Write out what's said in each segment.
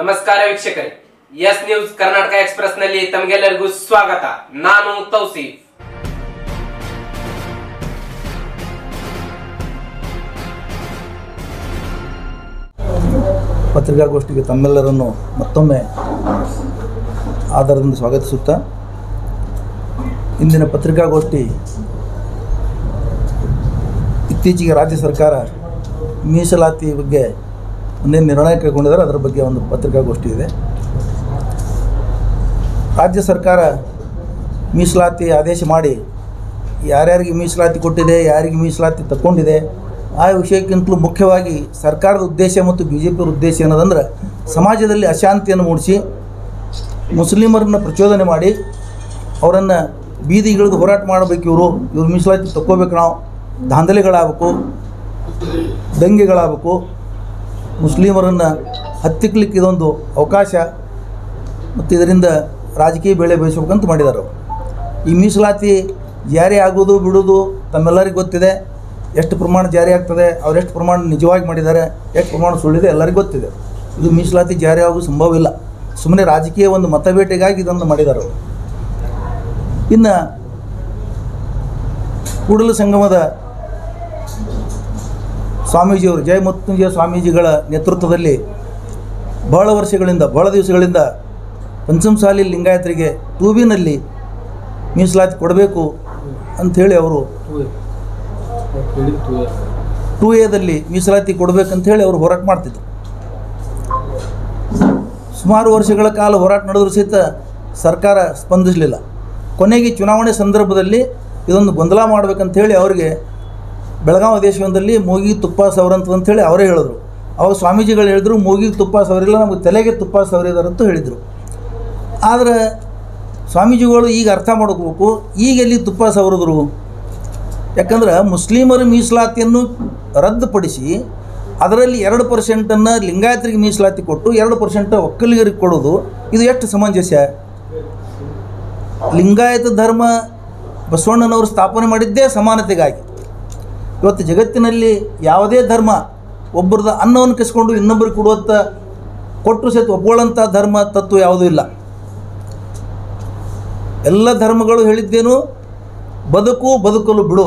ನಮಸ್ಕಾರ ವೀಕ್ಷಕರೇ S news Karnataka express ನಲ್ಲಿ ತಮಗೆಲ್ಲರಿಗೂ ಸ್ವಾಗತ ನಾನು ತೌಸೀಫ್ ಪತ್ರಿಕಾಗೋಷ್ಠಿಗೆ ತಮ್ಮೆಲ್ಲರನ್ನು ಮತ್ತೊಮ್ಮೆ ಆಧಾರದಿಂದ ಸ್ವಾಗತಿಸುತ್ತಾ ಇಂದಿನ ಪತ್ರಿಕಾಗೋಷ್ಠಿ ಇತ್ತೀಚೆಗೆ ರಾಜ್ಯ ಸರ್ಕಾರ ಮೀಸಲಾತಿ ಬಗ್ಗೆ ಒಂದೇನು ನಿರ್ಣಯ ಕೈಗೊಂಡಿದ್ದಾರೆ ಅದರ ಬಗ್ಗೆ ಒಂದು ಪತ್ರಿಕಾಗೋಷ್ಠಿ ಇದೆ ರಾಜ್ಯ ಸರ್ಕಾರ ಮೀಸಲಾತಿ ಆದೇಶ ಮಾಡಿ ಯಾರ್ಯಾರಿಗೆ ಮೀಸಲಾತಿ ಕೊಟ್ಟಿದೆ ಯಾರಿಗೆ ಮೀಸಲಾತಿ ತಗೊಂಡಿದೆ ಆ ವಿಷಯಕ್ಕಿಂತಲೂ ಮುಖ್ಯವಾಗಿ ಸರ್ಕಾರದ ಉದ್ದೇಶ ಮತ್ತು ಬಿ ಜೆ ಪಿಯವರ ಉದ್ದೇಶ ಏನದಂದ್ರೆ ಸಮಾಜದಲ್ಲಿ ಅಶಾಂತಿಯನ್ನು ಮೂಡಿಸಿ ಮುಸ್ಲಿಮರನ್ನ ಪ್ರಚೋದನೆ ಮಾಡಿ ಅವರನ್ನು ಬೀದಿಗಿಳಿದು ಹೋರಾಟ ಮಾಡಬೇಕು ಇವರು ಇವ್ರು ಮೀಸಲಾತಿ ತಗೋಬೇಕು ನಾವು ದಾಂಧಲೆಗಳಾಗಬೇಕು ದಂಗೆಗಳಾಗಬೇಕು ಮುಸ್ಲಿಮರನ್ನು ಹತ್ತಿಕ್ಲಿಕ್ಕೆ ಇದೊಂದು ಅವಕಾಶ ಮತ್ತು ಇದರಿಂದ ರಾಜಕೀಯ ಬೆಳೆ ಬೇಯಿಸ್ಬೇಕಂತ ಮಾಡಿದ್ದಾರೆ ಅವ್ರು. ಈ ಮೀಸಲಾತಿ ಜಾರಿ ಆಗೋದು ಬಿಡೋದು ತಮ್ಮೆಲ್ಲರಿಗೂ ಗೊತ್ತಿದೆ ಎಷ್ಟು ಪ್ರಮಾಣ ಜಾರಿ ಆಗ್ತದೆ ಅವ್ರು ಎಷ್ಟು ಪ್ರಮಾಣ ನಿಜವಾಗಿ ಮಾಡಿದ್ದಾರೆ ಎಷ್ಟು ಪ್ರಮಾಣ ಸುಳ್ಳಿದೆ ಎಲ್ಲರಿಗೂ ಗೊತ್ತಿದೆ ಇದು ಮೀಸಲಾತಿ ಜಾರಿ ಆಗೋ ಸಂಭವ ಇಲ್ಲ ಸುಮ್ಮನೆ ರಾಜಕೀಯ ಒಂದು ಮತಬೇಟೆಗಾಗಿ ಇದನ್ನು ಮಾಡಿದ್ದಾರೆ ಅವರು ಇನ್ನು ಕೂಡಲ ಸಂಗಮದ ಸ್ವಾಮೀಜಿಯವರು ಜಯ ಮೃತ್ಯುಂಜಯ ಸ್ವಾಮೀಜಿಗಳ ನೇತೃತ್ವದಲ್ಲಿ ಬಹಳ ವರ್ಷಗಳಿಂದ ಬಹಳ ದಿವಸಗಳಿಂದ ಪಂಚಮಸಾಲಿ ಲಿಂಗಾಯತರಿಗೆ ಟೂಬಿನಲ್ಲಿ ಮೀಸಲಾತಿ ಕೊಡಬೇಕು ಅಂಥೇಳಿ ಅವರು ಟೂ ಎದಲ್ಲಿ ಮೀಸಲಾತಿ ಕೊಡಬೇಕಂಥೇಳಿ ಅವರು ಹೋರಾಟ ಮಾಡ್ತಿದ್ರು ಸುಮಾರು ವರ್ಷಗಳ ಕಾಲ ಹೋರಾಟ ನಡೆದರೂ ಸಹಿತ ಸರ್ಕಾರ ಸ್ಪಂದಿಸಲಿಲ್ಲ ಕೊನೆಗೆ ಚುನಾವಣೆ ಸಂದರ್ಭದಲ್ಲಿ ಇದೊಂದು ಗೊಂದಲ ಮಾಡಬೇಕಂಥೇಳಿ ಅವರಿಗೆ ಬೆಳಗಾವಿ ದೇಶವೊಂದಲ್ಲಿ ಮೂಗಿ ತುಪ್ಪ ಸವರಂತ ಅಂತೇಳಿ ಅವರೇ ಹೇಳಿದ್ರು ಅವಾಗ ಸ್ವಾಮೀಜಿಗಳು ಹೇಳಿದ್ರು ಮೂಗಿಗೆ ತುಪ್ಪ ಸವರಿಲ್ಲ ನಮಗೆ ತಲೆಗೆ ತುಪ್ಪ ಸವರಿದಾರೆ ಅಂತ ಹೇಳಿದರು ಆದರೆ ಸ್ವಾಮೀಜಿಗಳು ಈಗ ಅರ್ಥ ಮಾಡ್ಕೋಬೇಕು ಈಗ ಎಲ್ಲಿ ತುಪ್ಪ ಸವರಿದ್ರು ಯಾಕಂದ್ರೆ ಮುಸ್ಲಿಮರ ಮೀಸಲಾತಿಯನ್ನು ರದ್ದುಪಡಿಸಿ ಅದರಲ್ಲಿ ಎರಡು ಪರ್ಸೆಂಟನ್ನು ಲಿಂಗಾಯತರಿಗೆ ಮೀಸಲಾತಿ ಕೊಟ್ಟು ಎರಡು ಪರ್ಸೆಂಟ್ ಒಕ್ಕಲಿಗರಿಗೆ ಕೊಡೋದು ಇದು ಎಷ್ಟು ಸಮಂಜಸ ಲಿಂಗಾಯತ ಧರ್ಮ ಬಸವಣ್ಣನವರು ಸ್ಥಾಪನೆ ಮಾಡಿದ್ದೇ ಸಮಾನತೆಗಾಗಿ ಇವತ್ತು ಜಗತ್ತಿನಲ್ಲಿ ಯಾವುದೇ ಧರ್ಮ ಒಬ್ಬರದ ಅನ್ನವನ್ನು ಕಸ್ಕೊಂಡು ಇನ್ನೊಬ್ಬರಿಗೆ ಕೊಡುವಂಥ ಕೊಟ್ಟರು ಸಹಿತ ಒಪ್ಕೊಳ್ಳೋಂಥ ಧರ್ಮ ತತ್ವ ಯಾವುದೂ ಇಲ್ಲ ಎಲ್ಲ ಧರ್ಮಗಳು ಹೇಳಿದ್ದೇನು ಬದುಕು ಬದುಕಲು ಬಿಡು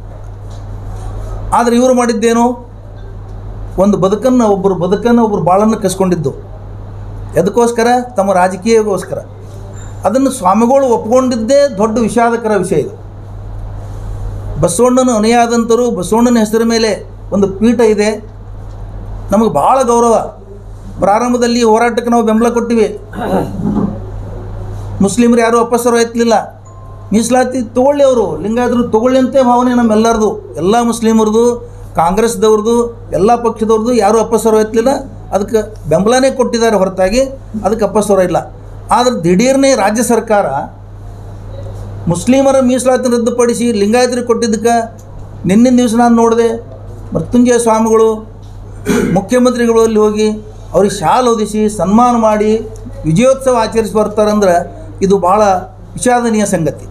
ಆದರೆ ಇವರು ಮಾಡಿದ್ದೇನು ಒಂದು ಬದುಕನ್ನು ಒಬ್ಬರು ಬದುಕನ್ನು ಒಬ್ಬರು ಬಾಳನ್ನು ಕಸ್ಕೊಂಡಿದ್ದು ಎದಕ್ಕೋಸ್ಕರ ತಮ್ಮ ರಾಜಕೀಯಕ್ಕೋಸ್ಕರ ಅದನ್ನು ಸ್ವಾಮಿಗಳು ಒಪ್ಕೊಂಡಿದ್ದೇ ದೊಡ್ಡ ವಿಷಾದಕರ ವಿಷಯ ಇದು ಬಸವಣ್ಣನ ಅನುಯಾದಂತರು ಬಸವಣ್ಣನ ಹೆಸರ ಮೇಲೆ ಒಂದು ಪೀಠ ಇದೆ ನಮಗೆ ಭಾಳ ಗೌರವ ಪ್ರಾರಂಭದಲ್ಲಿ ಈ ಹೋರಾಟಕ್ಕೆ ನಾವು ಬೆಂಬಲ ಕೊಟ್ಟಿವಿ ಮುಸ್ಲಿಮರು ಯಾರೂ ಅಪಸರ ಎತ್ತಲಿಲ್ಲ ಮೀಸಲಾತಿ ತೊಗೊಳ್ಳಿ ಅವರು ಲಿಂಗಾಯತರು ತೊಗೊಳ್ಳಿ ಅಂತೆ ಭಾವನೆ ನಮ್ಮೆಲ್ಲರದು ಎಲ್ಲ ಮುಸ್ಲಿಮರದು ಕಾಂಗ್ರೆಸ್ದವ್ರದ್ದು ಎಲ್ಲ ಪಕ್ಷದವ್ರದ್ದು ಯಾರೂ ಅಪಸ್ವರ ಎತ್ತಲಿಲ್ಲ ಅದಕ್ಕೆ ಬೆಂಬಲನೇ ಕೊಟ್ಟಿದ್ದಾರೆ ಹೊರತಾಗಿ ಅದಕ್ಕೆ ಅಪಸ್ವರ ಇಲ್ಲ ಆದರೆ ದಿಢೀರ್ನೇ ರಾಜ್ಯ ಸರ್ಕಾರ ಮುಸ್ಲಿಮರ ಮೀಸಲಾತಿ ರದ್ದುಪಡಿಸಿ ಲಿಂಗಾಯತರಿಗೆ ಕೊಟ್ಟಿದ್ದಕ್ಕೆ ನಿನ್ನಿನ ದಿವಸ ನಾನು ನೋಡಿದೆ ಮೃತ್ಯುಂಜಯ ಸ್ವಾಮಿಗಳು ಮುಖ್ಯಮಂತ್ರಿಗಳು ಅಲ್ಲಿ ಹೋಗಿ ಅವ್ರಿಗೆ ಶಾಲ್ ಹೊದಿಸಿ ಸನ್ಮಾನ ಮಾಡಿ ವಿಜಯೋತ್ಸವ ಆಚರಿಸಿ ಬರ್ತಾರಂದ್ರೆ ಇದು ಭಾಳ ವಿಷಾದನೀಯ ಸಂಗತಿ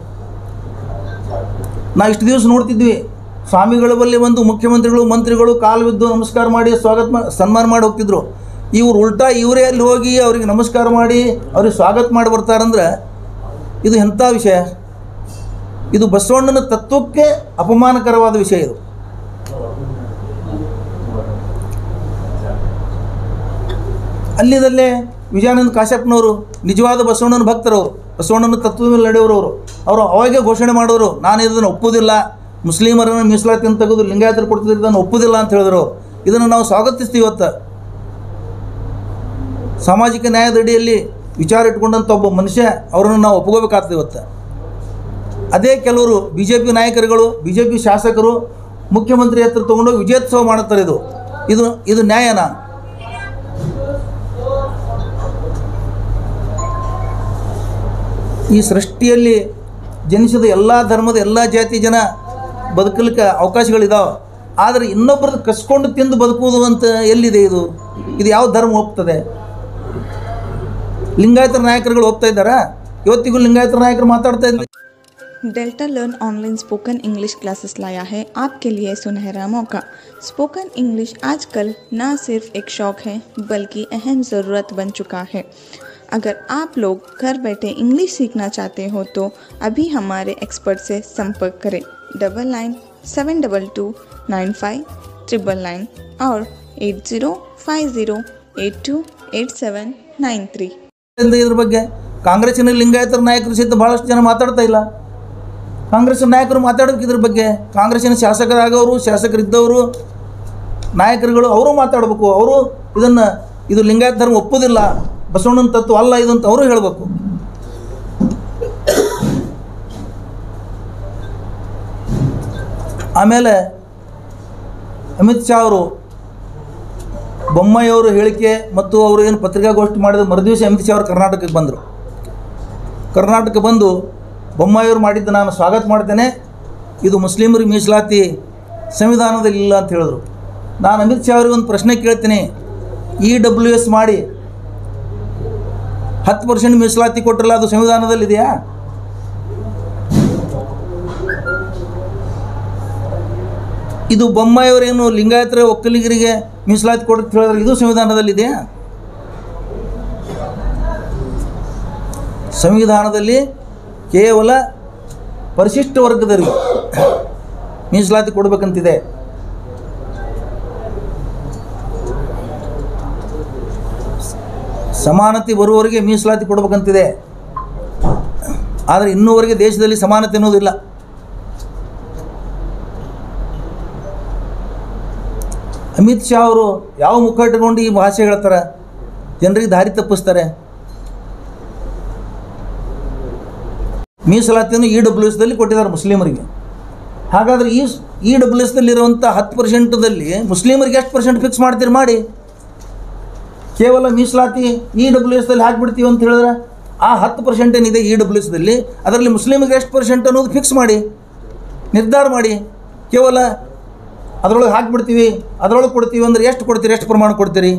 ನಾವು ಇಷ್ಟು ದಿವಸ ನೋಡ್ತಿದ್ವಿ ಸ್ವಾಮಿಗಳ ಬಳಿ ಒಂದು ಮುಖ್ಯಮಂತ್ರಿಗಳು ಮಂತ್ರಿಗಳು ಕಾಲು ಬಿದ್ದು ನಮಸ್ಕಾರ ಮಾಡಿ ಸ್ವಾಗತ ಮಾ ಸನ್ಮಾನ ಮಾಡಿ ಹೋಗ್ತಿದ್ರು ಇವ್ರು ಉಲ್ಟಾ ಇವರೇ ಅಲ್ಲಿ ಹೋಗಿ ಅವ್ರಿಗೆ ನಮಸ್ಕಾರ ಮಾಡಿ ಅವ್ರಿಗೆ ಸ್ವಾಗತ ಮಾಡಿ ಬರ್ತಾರಂದ್ರೆ ಇದು ಎಂಥ ವಿಷಯ ಇದು ಬಸವಣ್ಣನ ತತ್ವಕ್ಕೆ ಅಪಮಾನಕರವಾದ ವಿಷಯ ಇದು ಅಲ್ಲಿದಲ್ಲೇ ವಿಜಯಾನಂದ ಕಾಶ್ಯಪ್ನವರು ನಿಜವಾದ ಬಸವಣ್ಣನ ಭಕ್ತರವರು ಬಸವಣ್ಣನ ತತ್ವದ ಮೇಲೆ ನಡೆಯೋರು ಅವರು ಅವರು ಅವಾಗೇ ಘೋಷಣೆ ಮಾಡೋರು ನಾನು ಇದನ್ನು ಒಪ್ಪುವುದಿಲ್ಲ ಮುಸ್ಲಿಮರನ್ನು ಮೀಸಲಾತಿಯನ್ನು ತೆಗೆದು ಲಿಂಗಾಯತರು ಕೊಡ್ತಿದ್ರು ಇದನ್ನು ಒಪ್ಪುವುದಿಲ್ಲ ಅಂತ ಹೇಳಿದ್ರು ಅವರು ಇದನ್ನು ನಾವು ಸ್ವಾಗತಿಸ್ತೀವಿ ಇವತ್ತು ಸಾಮಾಜಿಕ ನ್ಯಾಯದ ಅಡಿಯಲ್ಲಿ ವಿಚಾರ ಇಟ್ಕೊಂಡಂಥ ಒಬ್ಬ ಮನುಷ್ಯ ಅವರನ್ನು ನಾವು ಒಪ್ಕೋಬೇಕಾಗ್ತದೆ ಇವತ್ತು ಅದೇ ಕೆಲವರು ಬಿ ಜೆ ಪಿ ನಾಯಕರುಗಳು ಬಿ ಜೆ ಪಿ ಶಾಸಕರು ಮುಖ್ಯಮಂತ್ರಿ ಹತ್ರ ತೊಗೊಂಡೋಗಿ ವಿಜಯೋತ್ಸವ ಮಾಡುತ್ತಾರೆ ಇದು ಇದು ಇದು ನ್ಯಾಯನಾ ಈ ಸೃಷ್ಟಿಯಲ್ಲಿ ಜನಿಸಿದ ಎಲ್ಲ ಧರ್ಮದ ಎಲ್ಲ ಜಾತಿ ಜನ ಬದುಕಲಿಕ್ಕೆ ಅವಕಾಶಗಳಿದಾವೆ ಆದರೆ ಇನ್ನೊಬ್ಬರದ್ದು ಕಸ್ಕೊಂಡು ತಿಂದು ಬದುಕುವುದು ಅಂತ ಎಲ್ಲಿದೆ ಇದು ಇದು ಯಾವ ಧರ್ಮ ಒಪ್ತದೆ ಲಿಂಗಾಯತರ ನಾಯಕರುಗಳು ಒಪ್ತಾ ಇದ್ದಾರಾ ಇವತ್ತಿಗೂ ಲಿಂಗಾಯತರ ನಾಯಕರು ಮಾತಾಡ್ತಾ ಇದ್ದಾರೆ Delta learn online spoken English classes लाया है आपके लिए सुनहरा मौका स्पोकन इंग्लिश आजकल न सिर्फ एक शौक है बल्कि अहम ज़रूरत बन चुका है अगर आप लोग घर बैठे इंग्लिश सीखना चाहते हो तो अभी हमारे एक्सपर्ट से संपर्क करें double nine seven double two nine five triple nine और eight zero five zero eight two eight seven nine three ಇಂದ ಇದ್ರ ಬಗ್ಗೆ ಕಾಂಗ್ರೆಸ್ಸಿನ ಲಿಂಗಾಯತರ ನಾಯಕರು ಸಹಿತ ಭಾಳಷ್ಟು ಜನ ಮಾತಾಡ್ತಾ ಇಲ್ಲ ಕಾಂಗ್ರೆಸ್ ನಾಯಕರು ಮಾತಾಡೋಕೆ ಇದ್ರ ಬಗ್ಗೆ ಕಾಂಗ್ರೆಸ್ಸಿನ ಶಾಸಕರಾಗೋರು ಶಾಸಕರಿದ್ದವರು ನಾಯಕರುಗಳು ಅವರು ಮಾತಾಡಬೇಕು ಅವರು ಇದನ್ನು ಇದು ಲಿಂಗಾಯತ ಧರ್ಮ ಒಪ್ಪೋದಿಲ್ಲ ಬಸವಣ್ಣನ ತತ್ವ ಅಲ್ಲ ಇದು ಅಂತ ಅವರು ಹೇಳಬೇಕು ಆಮೇಲೆ ಅಮಿತ್ ಶಾ ಅವರು ಬೊಮ್ಮಾಯಿಯವರು ಹೇಳಿಕೆ ಮತ್ತು ಅವರು ಏನು ಪತ್ರಿಕಾಗೋಷ್ಠಿ ಮಾಡಿದ ಮರುದಿವಸ ಅಮಿತ್ ಶಾ ಅವರು ಕರ್ನಾಟಕಕ್ಕೆ ಬಂದರು ಕರ್ನಾಟಕ ಬಂದು ಬೊಮ್ಮಾಯಿಯವರು ಮಾಡಿದ್ದು ನಾನು ಸ್ವಾಗತ ಮಾಡ್ತೇನೆ ಇದು ಮುಸ್ಲಿಮರಿಗೆ ಮೀಸಲಾತಿ ಸಂವಿಧಾನದಲ್ಲಿ ಇಲ್ಲ ಅಂತ ಹೇಳಿದ್ರು ನಾನು ಅಮಿತ್ ಶಾ ಅವ್ರಿಗೆ ಒಂದು ಪ್ರಶ್ನೆ ಕೇಳ್ತೀನಿ ಇ ಡಬ್ಲ್ಯೂ ಎಸ್ ಮಾಡಿ ಹತ್ತು ಪರ್ಸೆಂಟ್ ಮೀಸಲಾತಿ ಕೊಟ್ಟರಲ್ಲ ಅದು ಸಂವಿಧಾನದಲ್ಲಿದೆಯಾ ಇದು ಬೊಮ್ಮಾಯಿಯವರೇನು ಲಿಂಗಾಯತರ ಒಕ್ಕಲಿಗರಿಗೆ ಮೀಸಲಾತಿ ಕೊಡುತ್ತೆ ಹೇಳಿದ್ರೆ ಇದು ಸಂವಿಧಾನದಲ್ಲಿದೆಯಾ ಸಂವಿಧಾನದಲ್ಲಿ ಕೇವಲ ಪರಿಶಿಷ್ಟ ವರ್ಗದವರಿಗೆ ಮೀಸಲಾತಿ ಕೊಡಬೇಕಂತಿದೆ ಸಮಾನತೆ ಬರುವವರಿಗೆ ಮೀಸಲಾತಿ ಕೊಡಬೇಕಂತಿದೆ ಆದರೆ ಇನ್ನೂವರೆಗೆ ದೇಶದಲ್ಲಿ ಸಮಾನತೆ ಅನ್ನೋದಿಲ್ಲ ಅಮಿತ್ ಶಾ ಅವರು ಯಾವ ಮುಖ ಇಟ್ಕೊಂಡು ಈ ಭಾಷೆ ಹೇಳ್ತಾರೆ ಜನರಿಗೆ ದಾರಿ ತಪ್ಪಿಸ್ತಾರೆ ಮೀಸಲಾತಿಯನ್ನು ಇ ಡಬ್ಲ್ಯೂ ಎಸ್ದಲ್ಲಿ ಕೊಟ್ಟಿದ್ದಾರೆ ಮುಸ್ಲಿಮರಿಗೆ ಹಾಗಾದರೆ ಈ ಇ ಡಬ್ಲ್ಯೂ ಎಸ್ದಲ್ಲಿರುವಂಥ ಹತ್ತು ಪರ್ಸೆಂಟದಲ್ಲಿ ಮುಸ್ಲಿಮರಿಗೆ ಎಷ್ಟು ಪರ್ಸೆಂಟ್ ಫಿಕ್ಸ್ ಮಾಡ್ತೀರಿ ಮಾಡಿ ಕೇವಲ ಮೀಸಲಾತಿ ಇ ಡಬ್ಲ್ಯೂ ಎಸ್ದಲ್ಲಿ ಹಾಕ್ಬಿಡ್ತೀವಿ ಅಂತ ಹೇಳಿದ್ರೆ ಆ ಹತ್ತು ಪರ್ಸೆಂಟ್ ಏನಿದೆ ಇ ಡಬ್ಲ್ಯೂ ಎಸ್ದಲ್ಲಿ ಅದರಲ್ಲಿ ಮುಸ್ಲಿಮ್ಗೆ ಎಷ್ಟು ಪರ್ಸೆಂಟ್ ಅನ್ನೋದು ಫಿಕ್ಸ್ ಮಾಡಿ ನಿರ್ಧಾರ ಮಾಡಿ ಕೇವಲ ಅದರೊಳಗೆ ಹಾಕಿಬಿಡ್ತೀವಿ ಅದರೊಳಗೆ ಕೊಡ್ತೀವಿ ಅಂದ್ರೆ ಎಷ್ಟು ಕೊಡ್ತೀರಿ ಎಷ್ಟು ಪ್ರಮಾಣ ಕೊಡ್ತೀರಿ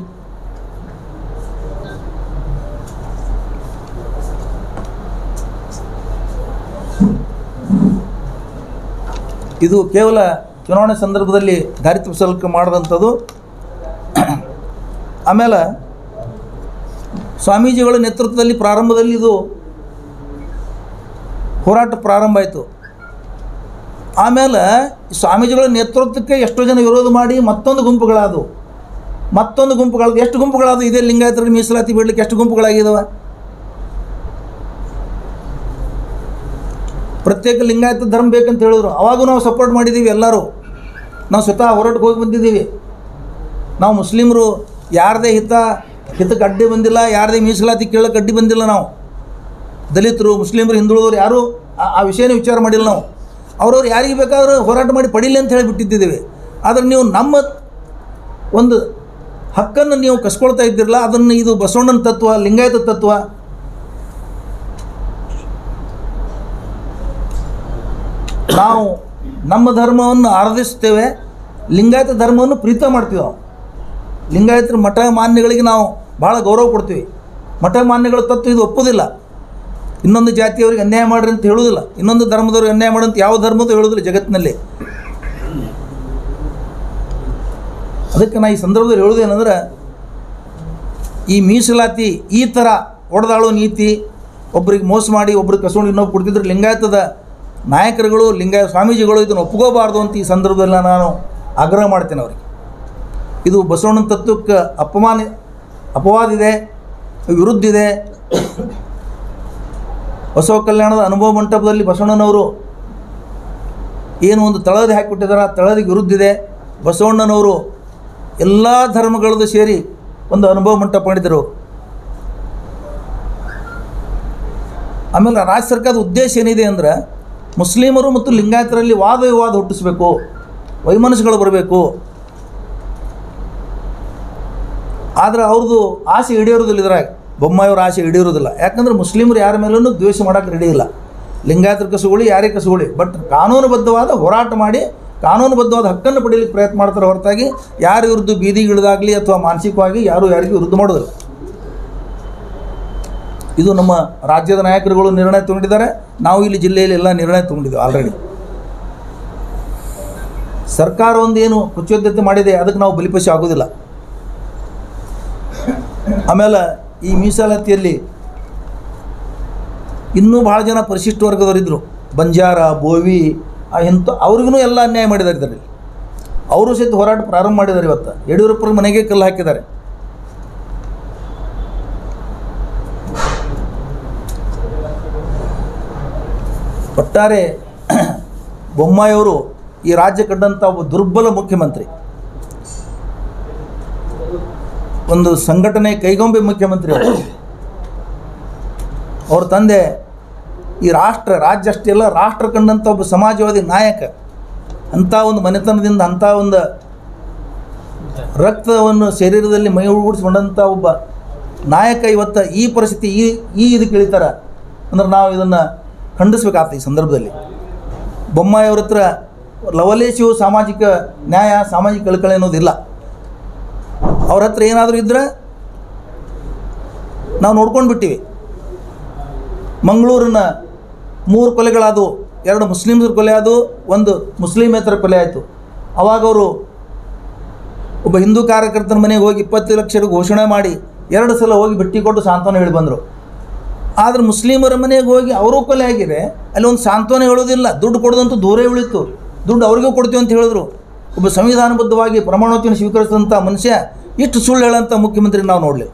ಇದು ಕೇವಲ ಚುನಾವಣೆ ಸಂದರ್ಭದಲ್ಲಿ ದಾರಿ ತಪ್ಪಿಸಲಿಕ್ಕೆ ಮಾಡಿದಂಥದ್ದು ಆಮೇಲೆ ಸ್ವಾಮೀಜಿಗಳ ನೇತೃತ್ವದಲ್ಲಿ ಪ್ರಾರಂಭದಲ್ಲಿ ಇದು ಹೋರಾಟ ಪ್ರಾರಂಭ ಆಯಿತು ಆಮೇಲೆ ಸ್ವಾಮೀಜಿಗಳ ನೇತೃತ್ವಕ್ಕೆ ಎಷ್ಟೋ ಜನ ವಿರೋಧ ಮಾಡಿ ಮತ್ತೊಂದು ಗುಂಪುಗಳಾದವು ಮತ್ತೊಂದು ಗುಂಪುಗಳಾದ ಎಷ್ಟು ಗುಂಪುಗಳಾದವು ಇದೇ ಲಿಂಗಾಯತರಿಗೆ ಮೀಸಲಾತಿ ಬಿಡಲಿಕ್ಕೆ ಎಷ್ಟು ಗುಂಪುಗಳಾಗಿದ್ದಾವೆ ಪ್ರತ್ಯೇಕ ಲಿಂಗಾಯತ ಧರ್ಮ ಬೇಕಂತ ಹೇಳಿದ್ರು ಅವಾಗೂ ನಾವು ಸಪೋರ್ಟ್ ಮಾಡಿದ್ದೀವಿ ಎಲ್ಲರೂ ನಾವು ಸ್ವತಃ ಹೋರಾಟಕ್ಕೆ ಹೋಗಿ ಬಂದಿದ್ದೀವಿ ನಾವು ಮುಸ್ಲಿಮರು ಯಾರದೇ ಹಿತ ಹಿತಕ್ಕೆ ಅಡ್ಡಿ ಬಂದಿಲ್ಲ ಯಾರದೇ ಮೀಸಲಾತಿ ಕೇಳಕ್ಕೆ ಅಡ್ಡಿ ಬಂದಿಲ್ಲ ನಾವು ದಲಿತರು ಮುಸ್ಲಿಮರು ಹಿಂದುಳಿದವರು ಯಾರೂ ಆ- ಆ ವಿಷಯನೇ ವಿಚಾರ ಮಾಡಿಲ್ಲ ನಾವು ಅವ್ರವ್ರು ಯಾರಿಗೆ ಬೇಕಾದ್ರೂ ಹೋರಾಟ ಮಾಡಿ ಪಡೀಲಿ ಅಂತ ಹೇಳಿ ಬಿಟ್ಟಿದ್ದೀವಿ ಆದರೆ ನೀವು ನಮ್ಮ ಒಂದು ಹಕ್ಕನ್ನು ನೀವು ಕಸ್ಕೊಳ್ತಾ ಇದ್ದಿರಲ್ಲ ಅದನ್ನು ಇದು ಬಸವಣ್ಣನ ತತ್ವ ಲಿಂಗಾಯತ ತತ್ವ ನಾವು ನಮ್ಮ ಧರ್ಮವನ್ನು ಆರಾಧಿಸ್ತೇವೆ ಲಿಂಗಾಯತ ಧರ್ಮವನ್ನು ಪ್ರೀತ ಮಾಡ್ತೀವಿ ನಾವು ಲಿಂಗಾಯತರ ಮಠ ಮಾನ್ಯಗಳಿಗೆ ನಾವು ಭಾಳ ಗೌರವ ಕೊಡ್ತೀವಿ ಮಠ ಮಾನ್ಯಗಳ ತತ್ವ ಇದು ಒಪ್ಪೋದಿಲ್ಲ ಇನ್ನೊಂದು ಜಾತಿಯವರಿಗೆ ಅನ್ಯಾಯ ಮಾಡ್ರಿ ಅಂತ ಹೇಳೋದಿಲ್ಲ ಇನ್ನೊಂದು ಧರ್ಮದವ್ರಿಗೆ ಅನ್ಯಾಯ ಮಾಡಿ ಅಂತ ಯಾವ ಧರ್ಮದ ಹೇಳೋದಿಲ್ಲ ಜಗತ್ತಿನಲ್ಲಿ ಅದಕ್ಕೆ ನಾ ಈ ಸಂದರ್ಭದಲ್ಲಿ ಹೇಳೋದೇನೆಂದ್ರೆ ಈ ಮೀಸಲಾತಿ ಈ ಥರ ಒಡೆದಾಳೋ ನೀತಿ ಒಬ್ರಿಗೆ ಮೋಸ ಮಾಡಿ ಒಬ್ರಿಗೆ ಕಸ್ಕೊಂಡು ಇನ್ನೊಬ್ಬ ಕೊಡ್ತಿದ್ರೆ ಲಿಂಗಾಯತದ ನಾಯಕರುಗಳು ಲಿಂಗಾಯತ ಸ್ವಾಮೀಜಿಗಳು ಇದನ್ನು ಒಪ್ಕೋಬಾರ್ದು ಅಂತ ಈ ಸಂದರ್ಭದಲ್ಲಿ ನಾನು ಆಗ್ರಹ ಮಾಡ್ತೇನೆ ಅವರಿಗೆ ಇದು ಬಸವಣ್ಣನ ತತ್ವಕ್ಕೆ ಅಪಮಾನ ಅಪವಾದ ಇದೆ ವಿರುದ್ಧ ಇದೆ ಬಸವ ಕಲ್ಯಾಣದ ಅನುಭವ ಮಂಟಪದಲ್ಲಿ ಬಸವಣ್ಣನವರು ಏನು ಒಂದು ತಳದಿ ಹಾಕಿಬಿಟ್ಟಿದ್ದಾರೆ ಆ ತಳದಿಗೆ ವಿರುದ್ಧ ಇದೆ ಬಸವಣ್ಣನವರು ಎಲ್ಲ ಧರ್ಮಗಳದ್ದು ಸೇರಿ ಒಂದು ಅನುಭವ ಮಂಟಪ ಮಾಡಿದರು ಅವರು ಆಮೇಲೆ ರಾಜ್ಯ ಸರ್ಕಾರದ ಉದ್ದೇಶ ಏನಿದೆ ಅಂದ್ರೆ ಮುಸ್ಲಿಮರು ಮತ್ತು ಲಿಂಗಾಯತರಲ್ಲಿ ವಾದ ವಿವಾದ ಹುಟ್ಟಿಸ್ಬೇಕು ವೈಮನಸ್ಸುಗಳು ಬರಬೇಕು ಆದರೆ ಅವ್ರದ್ದು ಆಸೆ ಈಡೇರೋದಿಲ್ಲ ಇದ್ರಾಗ ಬೊಮ್ಮಾಯಿಯವ್ರ ಆಸೆ ಈಡೇರೋದಿಲ್ಲ ಯಾಕಂದ್ರೆ ಮುಸ್ಲಿಮರು ಯಾರ ಮೇಲೂ ದ್ವೇಷ ಮಾಡೋಕ್ಕೆ ರೆಡಿ ಇಲ್ಲ ಲಿಂಗಾಯತರ ಕಸುಗುಳಿ ಯಾರೇ ಕಸುಗುಳಿ ಬಟ್ ಕಾನೂನುಬದ್ಧವಾದ ಹೋರಾಟ ಮಾಡಿ ಕಾನೂನುಬದ್ಧವಾದ ಹಕ್ಕನ್ನು ಪಡೀಲಿಕ್ಕೆ ಪ್ರಯತ್ನ ಮಾಡ್ತಾರೆ ಹೊರತಾಗಿ ಯಾರ ವಿರುದ್ಧ ಬೀದಿಗಿಳಿದಾಗಲಿ ಅಥವಾ ಮಾನಸಿಕವಾಗಿ ಯಾರು ಯಾರಿಗೂ ವಿರುದ್ಧ ಮಾಡೋದಿಲ್ಲ ಇದು ನಮ್ಮ ರಾಜ್ಯದ ನಾಯಕರುಗಳು ನಿರ್ಣಯ ತಗೊಂಡಿದ್ದಾರೆ ನಾವು ಇಲ್ಲಿ ಜಿಲ್ಲೆಯಲ್ಲಿ ಎಲ್ಲ ನಿರ್ಣಯ ತಗೊಂಡಿದ್ದೇವೆ ಆಲ್ರೆಡಿ ಸರ್ಕಾರ ಒಂದು ಏನು ಕುಚೋದ್ಯತೆ ಮಾಡಿದೆ ಅದಕ್ಕೆ ನಾವು ಬಲಿಪಶು ಆಗೋದಿಲ್ಲ ಆಮೇಲೆ ಈ ಮೀಸಲಾತಿಯಲ್ಲಿ ಇನ್ನೂ ಭಾಳ ಜನ ಪರಿಶಿಷ್ಟ ವರ್ಗದವರಿದ್ದರು ಬಂಜಾರ ಬೋವಿ ಆ ಇಂಥ ಅವ್ರಿಗೂ ಎಲ್ಲ ಅನ್ಯಾಯ ಮಾಡಿದ್ದಾರೆ ಇದರಲ್ಲಿ ಅವರು ಸಹಿತ ಹೋರಾಟ ಪ್ರಾರಂಭ ಮಾಡಿದ್ದಾರೆ ಇವತ್ತು ಯಡಿಯೂರಪ್ಪರ ಮನೆಗೆ ಕಲ್ಲು ಹಾಕಿದ್ದಾರೆ ಒಟ್ಟಾರೆ ಬೊಮ್ಮಾಯಿಯವರು ಈ ರಾಜ್ಯ ಕಂಡಂಥ ಒಬ್ಬ ದುರ್ಬಲ ಮುಖ್ಯಮಂತ್ರಿ ಒಂದು ಸಂಘಟನೆ ಕೈಗೊಂಬೆ ಮುಖ್ಯಮಂತ್ರಿ ಅವರು ಅವ್ರ ತಂದೆ ಈ ರಾಷ್ಟ್ರ ರಾಜ್ಯ ಅಷ್ಟೇ ಅಲ್ಲ ರಾಷ್ಟ್ರ ಕಂಡಂಥ ಒಬ್ಬ ಸಮಾಜವಾದಿ ನಾಯಕ ಅಂಥ ಒಂದು ಮನೆತನದಿಂದ ಅಂಥ ಒಂದು ರಕ್ತವನ್ನು ಶರೀರದಲ್ಲಿ ಮೈ ಉಳ್ಬಿಡಿಸ್ಕೊಂಡಂಥ ಒಬ್ಬ ನಾಯಕ ಇವತ್ತು ಈ ಪರಿಸ್ಥಿತಿ ಈ ಈ ಇದಕ್ಕೆ ಇಳಿತಾರೆ ಅಂದ್ರೆ ನಾವು ಇದನ್ನು ಖಂಡಿಸ್ಬೇಕಾಗ್ತದೆ ಈ ಸಂದರ್ಭದಲ್ಲಿ ಬೊಮ್ಮಾಯಿ ಅವ್ರ ಹತ್ರ ಲವಲೇಶವು ಸಾಮಾಜಿಕ ನ್ಯಾಯ ಸಾಮಾಜಿಕ ಕಳಕಳಿ ಅನ್ನೋದಿಲ್ಲ ಅವ್ರ ಹತ್ರ ಏನಾದರೂ ಇದ್ದರೆ ನಾವು ನೋಡ್ಕೊಂಡು ಬಿಟ್ಟಿವಿ ಮಂಗಳೂರಿನ ಮೂರು ಕೊಲೆಗಳಾದವು ಎರಡು ಮುಸ್ಲಿಮ್ಸರ ಕೊಲೆ ಆದವು ಒಂದು ಮುಸ್ಲಿಮೇತರ ಕೊಲೆ ಆಯಿತು ಅವಾಗ ಅವರು ಒಬ್ಬ ಹಿಂದೂ ಕಾರ್ಯಕರ್ತನ ಮನೆಗೆ ಹೋಗಿ ಇಪ್ಪತ್ತು ಲಕ್ಷ ಘೋಷಣೆ ಮಾಡಿ ಎರಡು ಸಲ ಹೋಗಿ ಭೇಟಿ ಕೊಟ್ಟು ಸಾಂತ್ವನ ಹೇಳಿ ಬಂದರು ಆದರೆ ಮುಸ್ಲಿಮರ ಮನೆಗೆ ಹೋಗಿ ಅವರು ಕೊಲೆ ಆಗಿದೆ ಅಲ್ಲಿ ಒಂದು ಸಾಂತ್ವನ ಹೇಳೋದಿಲ್ಲ ದುಡ್ಡು ಕೊಡೋದಂತೂ ದೂರೇ ಉಳಿತು ದುಡ್ಡು ಅವ್ರಿಗೂ ಕೊಡ್ತೀವಿ ಅಂತ ಹೇಳಿದ್ರು ಒಬ್ಬ ಸಂವಿಧಾನಬದ್ಧವಾಗಿ ಪ್ರಮಾಣವಚನ ಸ್ವೀಕರಿಸಿದಂಥ ಮನುಷ್ಯ ಇಷ್ಟು ಸುಳ್ಳು ಹೇಳೋಂಥ ಮುಖ್ಯಮಂತ್ರಿ ನಾವು ನೋಡಲಿ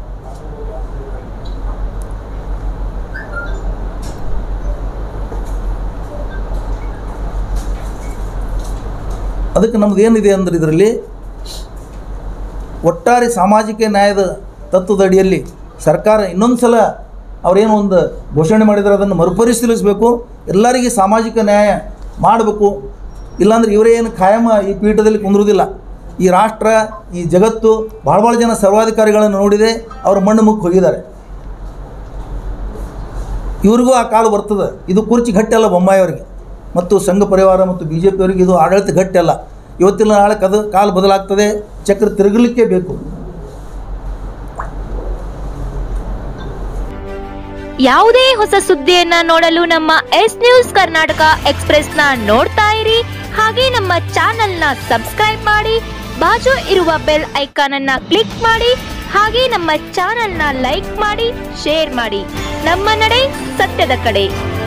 ಅದಕ್ಕೆ ನಮ್ದು ಏನಿದೆ ಅಂದ್ರೆ ಇದರಲ್ಲಿ ಒಟ್ಟಾರೆ ಸಾಮಾಜಿಕ ನ್ಯಾಯದ ತತ್ವದ ಅಡಿಯಲ್ಲಿ ಸರ್ಕಾರ ಇನ್ನೊಂದು ಸಲ ಅವರೇನು ಒಂದು ಘೋಷಣೆ ಮಾಡಿದರೆ ಅದನ್ನು ಮರುಪರಿಶೀಲಿಸಬೇಕು ಎಲ್ಲರಿಗೆ ಸಾಮಾಜಿಕ ನ್ಯಾಯ ಮಾಡಬೇಕು ಇಲ್ಲಾಂದ್ರೆ ಇವರೇ ಏನು ಖಾಯಂ ಈ ಪೀಠದಲ್ಲಿ ಕುಂದ್ರುವುದಿಲ್ಲ ಈ ರಾಷ್ಟ್ರ ಈ ಜಗತ್ತು ಭಾಳ ಭಾಳ ಜನ ಸರ್ವಾಧಿಕಾರಿಗಳನ್ನು ನೋಡಿದೆ ಅವರು ಮಣ್ಣು ಮುಕ್ಕಿ ಹೋಗಿದ್ದಾರೆ ಇವ್ರಿಗೂ ಆ ಕಾಲ ಬರ್ತದೆ ಇದು ಕುರ್ಚಿ ಗಟ್ಟಿ ಅಲ್ಲ ಬೊಮ್ಮಾಯಿಯವರಿಗೆ ಮತ್ತು ಸಂಘ ಪರಿವಾರ ಮತ್ತು ಬಿ ಜೆ ಪಿಯವರಿಗೆ ಇದು ಆಡಳಿತ ಗಟ್ಟಿ ಅಲ್ಲ ಇವತ್ತಿನ ನಾಳೆ ಕದ ಕಾಲ ಬದಲಾಗ್ತದೆ ಚಕ್ರ ತಿರುಗಲಿಕ್ಕೆ ಬೇಕು ಯಾವುದೇ ಹೊಸ ಸುದ್ದಿಯನ್ನ ನೋಡಲು ನಮ್ಮ ಎಸ್ ನ್ಯೂಸ್ ಕರ್ನಾಟಕ ಎಕ್ಸ್ಪ್ರೆಸ್ನ ನೋಡ್ತಾ ಇರಿ ಹಾಗೆ ನಮ್ಮ ಚಾನೆಲ್ನ ಸಬ್ಸ್ಕ್ರೈಬ್ ಮಾಡಿ ಬಾಜು ಇರುವ ಬೆಲ್ ಐಕಾನ್ ಅನ್ನ ಕ್ಲಿಕ್ ಮಾಡಿ ಹಾಗೆ ನಮ್ಮ ಚಾನೆಲ್ನ ಲೈಕ್ ಮಾಡಿ ಶೇರ್ ಮಾಡಿ ನಮ್ಮ ನಡೆ ಸತ್ಯದ ಕಡೆ